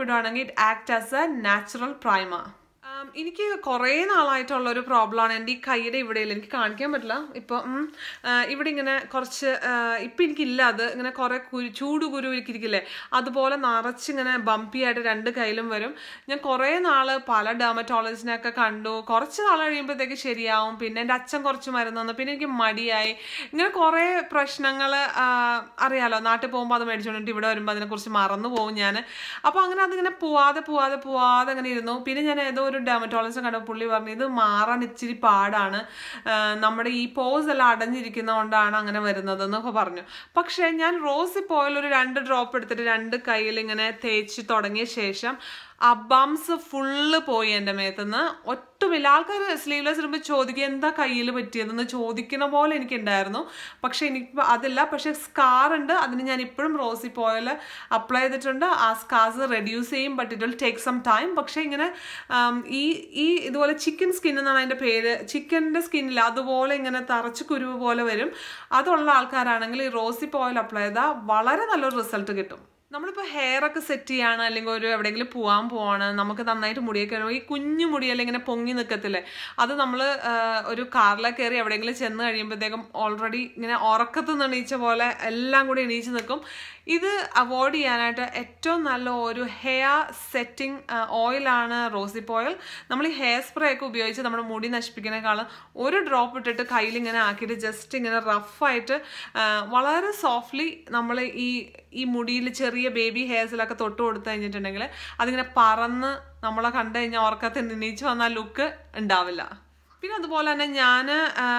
ഇടുവാണെങ്കിൽ it act as a natural primer um, എനിക്ക് കുറേ നാളായിട്ടുള്ള ഒരു പ്രോബ്ലമാണ് എൻ്റെ ഈ കൈയുടെ ഇവിടെയില്ല എനിക്ക് കാണിക്കാൻ പറ്റില്ല ഇപ്പോൾ ഇവിടെ ഇങ്ങനെ കുറച്ച് ആ, ഇപ്പം എനിക്കില്ല അത് ഇങ്ങനെ കുറേ കുരു ചൂട് കുരു ഇരിക്കില്ലേ അതുപോലെ നിറച്ചിങ്ങനെ ബമ്പി ആയിട്ട് രണ്ട് കയ്യിലും വരും ഞാൻ കുറേ നാൾ പല ഡെർമറ്റോളജിനെയൊക്കെ കണ്ടു കുറച്ച് നാൾ കഴിയുമ്പോഴത്തേക്ക് ശരിയാവും പിന്നെ എൻ്റെ അച്ഛൻ കുറച്ച് മരുന്ന് തന്നു പിന്നെ എനിക്ക് മടിയായി ഇങ്ങനെ കുറേ പ്രശ്നങ്ങൾ അറിയാലോ നാട്ടിൽ പോകുമ്പോൾ അത് മേടിച്ചുകൊണ്ടിട്ട് ഇവിടെ വരുമ്പോൾ അതിനെക്കുറിച്ച് മറന്നു പോകും ഞാൻ അപ്പോൾ അങ്ങനെ അതിങ്ങനെ പോവാതെ പോവാതെ പോവാതെ അങ്ങനെ ഇരുന്നു പിന്നെ ഞാൻ ഏതോ ഒരു ഡെർമറ്റോളജിസ്റ്റ് കണ്ടപ്പോൾ പുള്ളി പറഞ്ഞു ഇത് മാറാൻ ഇച്ചിരി പാടാണ് ആ, നമ്മുടെ ഈ പോസ് എല്ലാം അടഞ്ഞിരിക്കുന്നതുകൊണ്ടാണ് അങ്ങനെ വരുന്നത് എന്നൊക്കെ പറഞ്ഞു പക്ഷേ ഞാൻ റോസി പോയിൽ ഒരു രണ്ട് ഡ്രോപ്പ് എടുത്തിട്ട് രണ്ട് കയ്യിൽ ഇങ്ങനെ തേച്ച് തുടങ്ങിയ ശേഷം ആ ബംസ് ഫുള്ള് പോയി എൻ്റെ മേത്തുനിന്ന് ഒട്ടുമില്ല ആൾക്കാർ സ്ലീവ്ലെസ് ഇടുമ്പോൾ ചോദിക്കുക എന്താ കയ്യിൽ പറ്റിയതെന്ന് ചോദിക്കുന്ന പോലെ എനിക്കുണ്ടായിരുന്നു പക്ഷെ എനിക്ക് അതില്ല പക്ഷെ സ്കാർ ഉണ്ട് അതിന് ഞാൻ ഇപ്പോഴും റോസി പോയിൽ അപ്ലൈ ചെയ്തിട്ടുണ്ട് ആ സ്കാർസ് റെഡ്യൂസ് ചെയ്യും but it will take some time പക്ഷെ ഇങ്ങനെ ആം, ഈ ഈ ഇതുപോലെ ചിക്കൻ സ്കിൻ എന്നാണ് അതിൻ്റെ പേര് ചിക്കൻ്റെ സ്കിന്നിൽ അതുപോലെ ഇങ്ങനെ തറച്ച് കുരുവ് പോലെ വരും അതുള്ള ആൾക്കാരാണെങ്കിൽ ഈ റോസി പോയിൽ അപ്ലൈ ചെയ്താൽ വളരെ നല്ലൊരു റിസൾട്ട് കിട്ടും നമ്മളിപ്പോൾ ഹെയർ ഒക്കെ സെറ്റ് ചെയ്യാണ് അല്ലെങ്കിൽ ഒരു എവിടെയെങ്കിലും പോകാൻ പോവാണ് നമുക്ക് നന്നായിട്ട് മുടിയൊക്കെ ഇടുമ്പോൾ ഈ കുഞ്ഞു മുടിയല്ല ഇങ്ങനെ പൊങ്ങി നിൽക്കത്തില്ലേ അത് നമ്മൾ ഒരു കാറിലൊക്കെ കയറി എവിടെയെങ്കിലും ചെന്ന് കഴിയുമ്പോഴത്തേക്കും ഓൾറെഡി ഇങ്ങനെ ഉറക്കത്ത് നിന്ന് എണീച്ച പോലെ എല്ലാം കൂടി എണീച്ച് നിൽക്കും ഇത് അവോയ്ഡ് ചെയ്യാനായിട്ട് ഏറ്റവും നല്ല ഒരു ഹെയർ സെറ്റിംഗ് ഓയിലാണ് റോസിപ്പ് ഓയിൽ നമ്മൾ ഈ ഹെയർ സ്പ്രേ ഒക്കെ ഉപയോഗിച്ച് നമ്മുടെ മുടി നശിപ്പിക്കുന്നതിനേക്കാളും ഒരു ഡ്രോപ്പ് ഇട്ടിട്ട് കയ്യിൽ ഇങ്ങനെ ആക്കിയിട്ട് ജസ്റ്റ് ഇങ്ങനെ റഫായിട്ട് വളരെ സോഫ്റ്റ്ലി നമ്മൾ ഈ ഈ മുടിയിൽ ചെറിയ ബേബി ഹെയർസിലൊക്കെ തൊട്ട് കൊടുത്തു കഴിഞ്ഞിട്ടുണ്ടെങ്കിൽ അതിങ്ങനെ പറന്ന് നമ്മളെ കണ്ടു കഴിഞ്ഞാൽ ഉറക്കത്തിൽ നിന്നീച്ച് വന്ന ലുക്ക് ഉണ്ടാവില്ല പിന്നെ അതുപോലെ തന്നെ ഞാൻ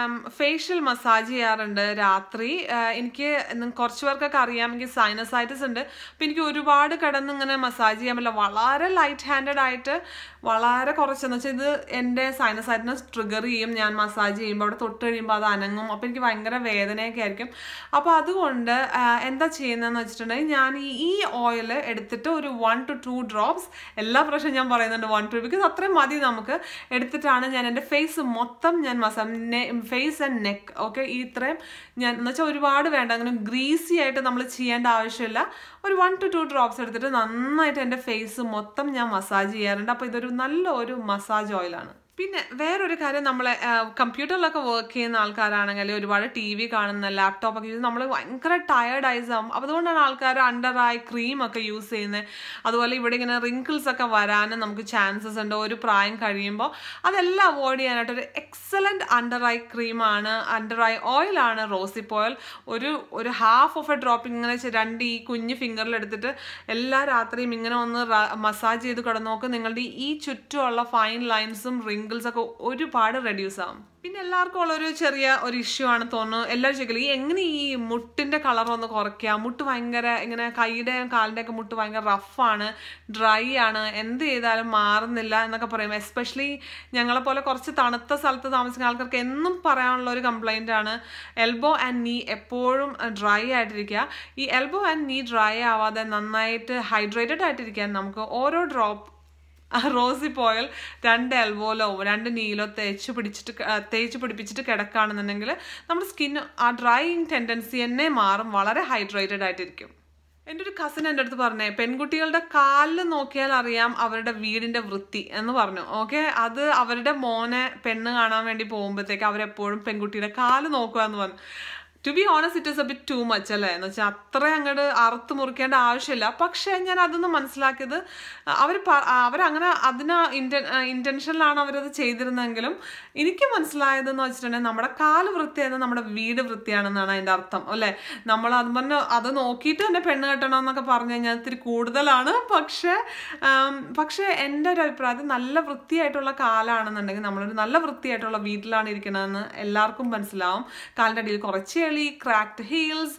ഫേഷ്യൽ മസാജ് ചെയ്യാറുണ്ട് രാത്രി ആ, എനിക്ക് നി- കുറച്ച് പേർക്കൊക്കെ അറിയാം എനിക്ക് സൈനസൈറ്റിസ് ഉണ്ട് അപ്പം എനിക്ക് ഒരുപാട് കിടന്ന് ഇങ്ങനെ മസാജ് ചെയ്യാൻ പറ്റില്ല വളരെ ലൈറ്റ് ഹാൻഡഡ് ആയിട്ട് വളരെ കുറച്ചെന്ന് വെച്ചാൽ ഇത് എൻ്റെ സൈനസൈറ്റിനെ ട്രിഗർ ചെയ്യും ഞാൻ മസാജ് ചെയ്യുമ്പോൾ അവിടെ തൊട്ട് കഴിയുമ്പോൾ അത് അനങ്ങും അപ്പോൾ എനിക്ക് ഭയങ്കര വേദനയൊക്കെ ആയിരിക്കും അപ്പോൾ അതുകൊണ്ട് ആ, എന്താ ചെയ്യുന്നതെന്ന് വെച്ചിട്ടുണ്ടെങ്കിൽ ഞാൻ ഈ ഈ ഓയിൽ എടുത്തിട്ട് ഒരു വൺ ടു ടു ഡ്രോപ്സ് എല്ലാ പ്രാവശ്യം ഞാൻ പറയുന്നുണ്ട് വൺ ടു ബിക്കോസ് അത്രയും മതി നമുക്ക് എടുത്തിട്ടാണ് ഞാൻ എൻ്റെ ഫേസ് മൊത്തം ഞാൻ മസാ ഫേസ് ആൻഡ് നെക്ക് ഓക്കെ ഈ ഇത്രയും ഞാൻ എന്ന് വെച്ചാൽ ഒരുപാട് വേണ്ട അങ്ങനെ ഗ്രീസി ആയിട്ട് നമ്മൾ ചെയ്യേണ്ട ആവശ്യമില്ല ഒരു വൺ ടു ടു ഡ്രോപ്സ് എടുത്തിട്ട് നന്നായിട്ട് എൻ്റെ ഫേസ് മൊത്തം ഞാൻ മസാജ് ചെയ്യാറുണ്ട് അപ്പോൾ ഇതൊരു നല്ല ഒരു മസാജ് ഓയിലാണ് പിന്നെ വേറൊരു കാര്യം നമ്മളെ കമ്പ്യൂട്ടറിലൊക്കെ വർക്ക് ചെയ്യുന്ന ആൾക്കാരാണെങ്കിൽ ഒരുപാട് ടി വി കാണുന്ന ലാപ്ടോപ്പ് ഒക്കെ യൂസ് നമ്മൾ ഭയങ്കര ടയർഡ് ഐസ് ആവും അപ്പോൾ അതുകൊണ്ടാണ് ആൾക്കാർ അണ്ടർ ഐ ക്രീം ഒക്കെ യൂസ് ചെയ്യുന്നത് അതുപോലെ ഇവിടെ ഇങ്ങനെ റിങ്കിൾസ് ഒക്കെ വരാനും നമുക്ക് ചാൻസസ് ഉണ്ട് ഒരു പ്രായം കഴിയുമ്പോൾ അതെല്ലാം അവോയ്ഡ് ചെയ്യാനായിട്ട് ഒരു എക്സലൻറ്റ് അണ്ടർ ഐ ക്രീമാണ് അണ്ടർ ഐ ഓയിലാണ് റോസിപ്പ് ഓയിൽ ഒരു ഒരു ഹാഫ് ഓഫ് എ ഡ്രോപ്പ് ഇങ്ങനെ ചെ- രണ്ട് ഈ കുഞ്ഞ് ഫിംഗറിൽ എടുത്തിട്ട് എല്ലാ രാത്രിയും ഇങ്ങനെ ഒന്ന് മസാജ് ചെയ്ത് കിടന്നു നോക്ക് നിങ്ങളുടെ ഈ ചുറ്റുമുള്ള ഫൈൻ ലൈൻസും റിങ്കിൾസ് ഒക്കെ ഒരുപാട് റെഡ്യൂസ് ആവും പിന്നെ എല്ലാവർക്കും ഉള്ളൊരു ചെറിയ ഒരു ഇഷ്യൂ ആണ് തോന്നുന്നു എല്ലാവരും ചോദിക്കില്ല ഈ എങ്ങനെ ഈ മുട്ടിന്റെ കളർ ഒന്ന് കുറയ്ക്കാം മുട്ട് ഭയങ്കര ഇങ്ങനെ കൈയുടെ കാലിൻ്റെ ഒക്കെ മുട്ട് ഭയങ്കര റഫാണ് ഡ്രൈ ആണ് എന്ത് ചെയ്താലും മാറുന്നില്ല എന്നൊക്കെ പറയും എസ്പെഷ്യലി ഞങ്ങളെ പോലെ കുറച്ച് തണുത്ത സ്ഥലത്ത് താമസിക്കുന്ന ആൾക്കാർക്ക് എന്നും പറയാനുള്ള ഒരു കംപ്ലൈൻ്റ് ആണ് എൽബോ ആൻഡ് നീ എപ്പോഴും ഡ്രൈ ആയിട്ടിരിക്കുക ഈ എൽബോ ആൻഡ് നീ ഡ്രൈ ആവാതെ നന്നായിട്ട് ഹൈഡ്രേറ്റഡ് ആയിട്ടിരിക്കാൻ നമുക്ക് ഓരോ ഡ്രോപ്പ് റോസിപ്പ് ഓയിൽ രണ്ട് എൽബോലോ രണ്ട് നീലോ തേച്ച് പിടിച്ചിട്ട് ക- ആ, തേച്ച് പിടിപ്പിച്ചിട്ട് കിടക്കുകയാണെന്നുണ്ടെങ്കിൽ നമ്മുടെ സ്കിൻ ആ ഡ്രൈയിങ് ടെൻഡൻസി തന്നെ മാറും വളരെ ഹൈഡ്രേറ്റഡ് ആയിട്ടിരിക്കും എൻ്റെ ഒരു കസിൻ എൻ്റെ അടുത്ത് പറഞ്ഞേ പെൺകുട്ടികളുടെ കാലിൽ നോക്കിയാൽ അറിയാം അവരുടെ വീടിൻ്റെ വൃത്തി എന്ന് പറഞ്ഞു ഓക്കെ അത് അവരുടെ മോനെ പെണ്ണ് കാണാൻ വേണ്ടി പോകുമ്പോഴത്തേക്ക് അവരെപ്പോഴും പെൺകുട്ടിയുടെ കാല് നോക്കുക എന്ന് പറഞ്ഞു to be honest it is a bit too much അല്ലേ എന്ന് വെച്ചാൽ അത്ര അങ്ങോട്ട് അറുത്ത് മുറിക്കേണ്ട ആവശ്യമില്ല പക്ഷേ ഞാൻ അതൊന്ന് മനസ്സിലാക്കിയത് അവർ അവരങ്ങനെ അതിന് ഇൻറ്റൻ ഇൻറ്റൻഷനിലാണ് അവരത് ചെയ്തിരുന്നെങ്കിലും എനിക്ക് മനസ്സിലായതെന്ന് വെച്ചിട്ടുണ്ടെങ്കിൽ നമ്മുടെ കാല് വൃത്തിയായത് നമ്മുടെ വീട് വൃത്തിയാണെന്നാണ് അതിൻ്റെ അർത്ഥം അല്ലേ നമ്മൾ അത് പറഞ്ഞ് അത് നോക്കിയിട്ട് തന്നെ പെണ്ണ് കെട്ടണം എന്നൊക്കെ പറഞ്ഞു കഴിഞ്ഞാൽ ഇത്തിരി കൂടുതലാണ് പക്ഷേ ആം, പക്ഷേ എൻ്റെ ഒരു അഭിപ്രായത്തിൽ നല്ല വൃത്തിയായിട്ടുള്ള കാലാണെന്നുണ്ടെങ്കിൽ നമ്മളൊരു നല്ല വൃത്തിയായിട്ടുള്ള വീട്ടിലാണ് ഇരിക്കണതെന്ന് എല്ലാവർക്കും മനസ്സിലാവും കാലിൻ്റെ അടിയിൽ കുറച്ച് ചെളി ക്രാക്ട് ഹീൽസ്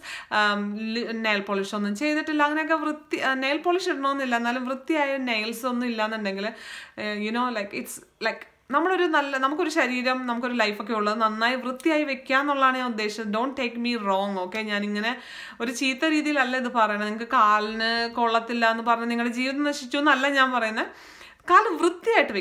നെയിൽ പോളിഷ് ഒന്നും ചെയ്തിട്ടില്ല അങ്ങനെയൊക്കെ വൃത്തി നെയിൽ പോളിഷ് ഇടണമെന്നില്ല എന്നാലും വൃത്തിയായ നെയിൽസ് ഒന്നും ഇല്ലാന്നുണ്ടെങ്കിൽ യുനോ ലൈക്ക് ഇറ്റ്സ് ലൈക്ക് നമ്മളൊരു നല്ല നമുക്കൊരു ശരീരം നമുക്കൊരു ലൈഫൊക്കെ ഉള്ളത് നന്നായി വൃത്തിയായി വെക്കുക എന്നുള്ളതാണ് ഞാൻ ഉദ്ദേശിച്ചത് don't take me wrong okay ഞാനിങ്ങനെ ഒരു ചീത്ത രീതിയിലല്ല ഇത് പറയണത് നിങ്ങൾക്ക് കാലിന് കൊള്ളത്തില്ല എന്ന് പറഞ്ഞ് നിങ്ങളുടെ ജീവിതം നശിച്ചു എന്നല്ല ഞാൻ പറയുന്നത് കാല് വൃത്തിയായിട്ട് വെക്കുക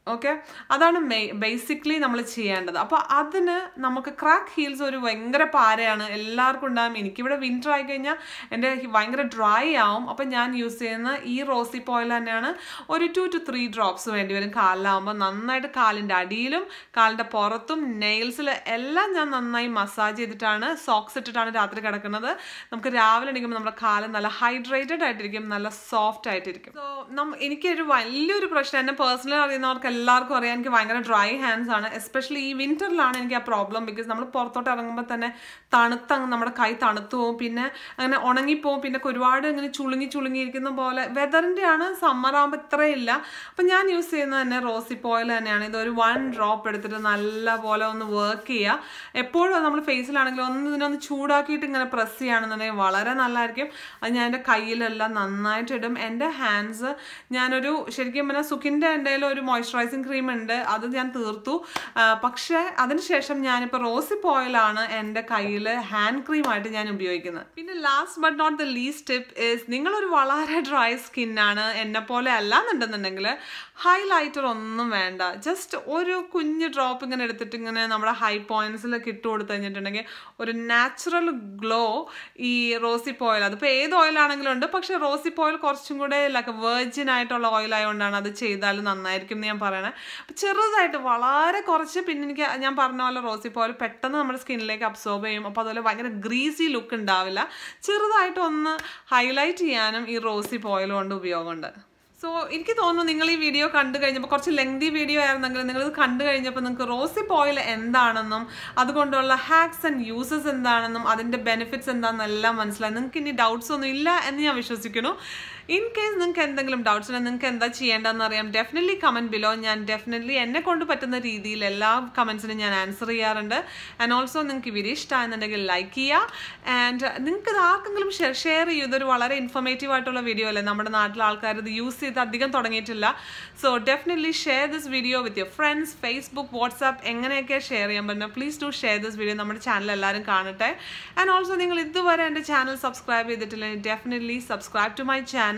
ഓക്കെ അതാണ് മെയ് ബേസിക്കലി നമ്മൾ ചെയ്യേണ്ടത് അപ്പോൾ അതിന് നമുക്ക് ക്രാക്ക് ഹീൽസ് ഒരു ഭയങ്കര പാരയാണ് എല്ലാവർക്കും ഉണ്ടാകും എനിക്കിവിടെ വിൻ്റർ ആയി കഴിഞ്ഞാൽ എൻ്റെ ഭയങ്കര ഡ്രൈ ആവും അപ്പം ഞാൻ യൂസ് ചെയ്യുന്ന ഈ റോസി ഓയിൽ തന്നെയാണ് ഒരു ടു ടു ത്രീ ഡ്രോപ്സ് വേണ്ടി വരും കാലിലാവുമ്പോൾ നന്നായിട്ട് കാലിൻ്റെ അടിയിലും കാലിൻ്റെ പുറത്തും നെയിൽസിൽ എല്ലാം ഞാൻ നന്നായി മസാജ് ചെയ്തിട്ടാണ് സോക്സ് ഇട്ടിട്ടാണ് രാത്രി കിടക്കുന്നത് നമുക്ക് രാവിലെ എണീക്കുമ്പോൾ നമ്മുടെ കാല് നല്ല ഹൈഡ്രേറ്റഡ് ആയിട്ടിരിക്കും നല്ല സോഫ്റ്റ് ആയിട്ടിരിക്കും സോ നം എനിക്കൊരു വലിയൊരു പ്രശ്നം എന്നെ പേഴ്സണലി അറിയുന്നവർക്ക് എല്ലാവർക്കും അറിയാം എനിക്ക് ഭയങ്കര ഡ്രൈ ഹാൻഡ്സ് ആണ് എസ്പെഷ്യലി ഈ വിന്ററിലാണ് എനിക്ക് ആ പ്രോബ്ലം ബിക്കോസ് നമ്മൾ പുറത്തോട്ട് ഇറങ്ങുമ്പോൾ തന്നെ തണുത്തങ്ങ് നമ്മുടെ കൈ തണുത്തു പോകും പിന്നെ അങ്ങനെ ഉണങ്ങിപ്പോവും പിന്നെ ഒരുപാട് ഇങ്ങനെ ചുളുങ്ങി ചുളുങ്ങി ഇരിക്കുന്ന പോലെ വെതറിൻ്റെ ആണ് സമ്മർ ആകുമ്പോൾ ഇത്രയില്ല അപ്പം ഞാൻ യൂസ് ചെയ്യുന്നത് തന്നെ റോസിപ്പ് ഓയിൽ തന്നെയാണ് ഇതൊരു വൺ ഡ്രോപ്പ് എടുത്തിട്ട് നല്ല പോലെ ഒന്ന് വർക്ക് ചെയ്യുക എപ്പോഴും നമ്മൾ ഫേസിലാണെങ്കിലും ഒന്ന് ഇതിനൊന്ന് ചൂടാക്കിയിട്ട് ഇങ്ങനെ പ്രസ് ചെയ്യുകയാണെന്നുണ്ടെങ്കിൽ വളരെ നല്ലതായിരിക്കും അത് ഞാൻ എൻ്റെ കയ്യിലെല്ലാം നന്നായിട്ട് ഇടും എൻ്റെ ഹാൻഡ്സ് ഞാനൊരു ശരിക്കും പറഞ്ഞാൽ സുഖിൻ്റെ എൻ്റെ ഒരു മോയ്സ്ചറൈസിങ് ക്രീം ഉണ്ട് അത് ഞാൻ തീർത്തു പക്ഷേ അതിനുശേഷം ഞാനിപ്പോൾ റോസിപ്പ് ഓയിലാണ് എൻ്റെ കയ്യിൽ ഹാൻഡ് ക്രീമായിട്ട് ഞാൻ ഉപയോഗിക്കുന്നത് പിന്നെ last but not the least tip is നിങ്ങളൊരു വളരെ ഡ്രൈ സ്കിന്നാണ് എന്നെ പോലെ അല്ലാന്നുണ്ടെന്നുണ്ടെങ്കിൽ ഹൈലൈറ്റർ ഒന്നും വേണ്ട ജസ്റ്റ് ഒരു കുഞ്ഞ് ഡ്രോപ്പ് ഇങ്ങനെ എടുത്തിട്ട് ഇങ്ങനെ നമ്മുടെ ഹൈ പോയിന്റ്സിലൊക്കെ ഇട്ട് കൊടുത്തു കഴിഞ്ഞിട്ടുണ്ടെങ്കിൽ ഒരു നാച്ചുറൽ ഗ്ലോ ഈ റോസിപ്പ് ഓയിൽ അതിപ്പോൾ ഏത് ഓയിലാണെങ്കിലും ഉണ്ട് പക്ഷേ റോസിപ്പ് ഓയിൽ കുറച്ചും കൂടെ ലൈക്ക് വെർജിൻ ആയിട്ടുള്ള ഓയിൽ ആയതുകൊണ്ടാണ് അത് ചെയ്താൽ നന്നായിരിക്കും എന്ന് ഞാൻ പറയണേ അപ്പം ചെറുതായിട്ട് വളരെ കുറച്ച് പിന്നെ എനിക്ക് ഞാൻ പറഞ്ഞ പോലെ റോസിപ്പ് ഓയിൽ പെട്ടെന്ന് നമ്മുടെ സ്കിന്നിലേക്ക് അബ്സോർബ് ചെയ്യും അപ്പോൾ അതുപോലെ ഭയങ്കര ഗ്രീസി ലുക്ക് ഉണ്ടാവില്ല ചെറുതായിട്ട് ഒന്ന് ഹൈലൈറ്റ് ചെയ്യാനും ഈ റോസിപ്പ് ഓയിൽ കൊണ്ട് ഉപയോഗമുണ്ട് സോ എനിക്ക് തോന്നുന്നു നിങ്ങൾ ഈ വീഡിയോ കണ്ടു കഴിഞ്ഞപ്പോൾ കുറച്ച് ലെങ്തി വീഡിയോ ആയിരുന്നെങ്കിൽ നിങ്ങൾ ഇത് കണ്ടു കഴിഞ്ഞപ്പോൾ നിങ്ങൾക്ക് റോസിപ്പ് ഓയിൽ എന്താണെന്നും അതുകൊണ്ടുള്ള ഹാക്സ് ആൻഡ് യൂസസ് എന്താണെന്നും അതിൻ്റെ ബെനിഫിറ്റ്സ് എന്താണെന്നെല്ലാം മനസ്സിലായി നിങ്ങൾക്ക് ഇനി ഡൗട്ട്സ് ഒന്നും ഇല്ല എന്ന് ഞാൻ വിശ്വസിക്കുന്നു ഇൻ കേസ് നിങ്ങൾക്ക് എന്തെങ്കിലും ഡൗട്ട്സ് ഉണ്ടെങ്കിൽ നിങ്ങൾക്ക് എന്താ ചെയ്യേണ്ടതെന്ന് അറിയാം ഡെഫിനറ്റ്ലി കമൻറ്റ് ബിലോ ഞാൻ ഡെഫിനറ്റ്ലി എന്നെ കൊണ്ട് പറ്റുന്ന രീതിയിൽ എല്ലാ കമൻസിനും ഞാൻ ആൻസർ ചെയ്യാറുണ്ട് ആൻഡ് ഓൾസോ നിങ്ങൾക്ക് ഈ വീഡിയോ ഇഷ്ടമായെന്നുണ്ടെങ്കിൽ ലൈക്ക് ചെയ്യുക ആൻഡ് നിങ്ങൾക്ക് ഇത് ആർക്കെങ്കിലും ഷെയർ ചെയ്യും ഇതൊരു വളരെ ഇൻഫോർമേറ്റീവ് ആയിട്ടുള്ള വീഡിയോ അല്ലേ നമ്മുടെ നാട്ടിലെ ആൾക്കാർ ഇത് യൂസ് ചെയ്ത് അധികം തുടങ്ങിയിട്ടില്ല so definitely share this video with your friends Facebook WhatsApp എങ്ങനെയൊക്കെ ഷെയർ ചെയ്യാൻ പറ്റുന്നത് please to share this video നമ്മുടെ ചാനൽ എല്ലാവരും കാണട്ടെ ആൻഡ് ഓൾസോ നിങ്ങൾ ഇതുവരെ എൻ്റെ ചാനൽ സബ്സ്ക്രൈബ് ചെയ്തിട്ടില്ലെങ്കിൽ definitely subscribe to my channel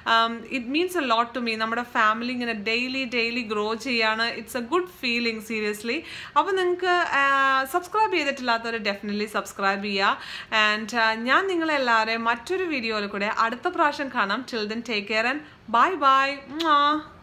it means a lot to me നമ്മുടെ ഫാമിലി ഇങ്ങനെ ഡെയിലി ഡെയിലി ഗ്രോ ചെയ്യാണ് it's a good feeling seriously അപ്പോൾ നിങ്ങൾക്ക് സബ്സ്ക്രൈബ് ചെയ്തിട്ടില്ലാത്തവർ ഡെഫിനറ്റ്ലി സബ്സ്ക്രൈബ് ചെയ്യുക ആൻഡ് ഞാൻ നിങ്ങളെല്ലാവരെയും മറ്റൊരു വീഡിയോയിൽ കൂടെ അടുത്ത പ്രാവശ്യം കാണാം till then take care and bye by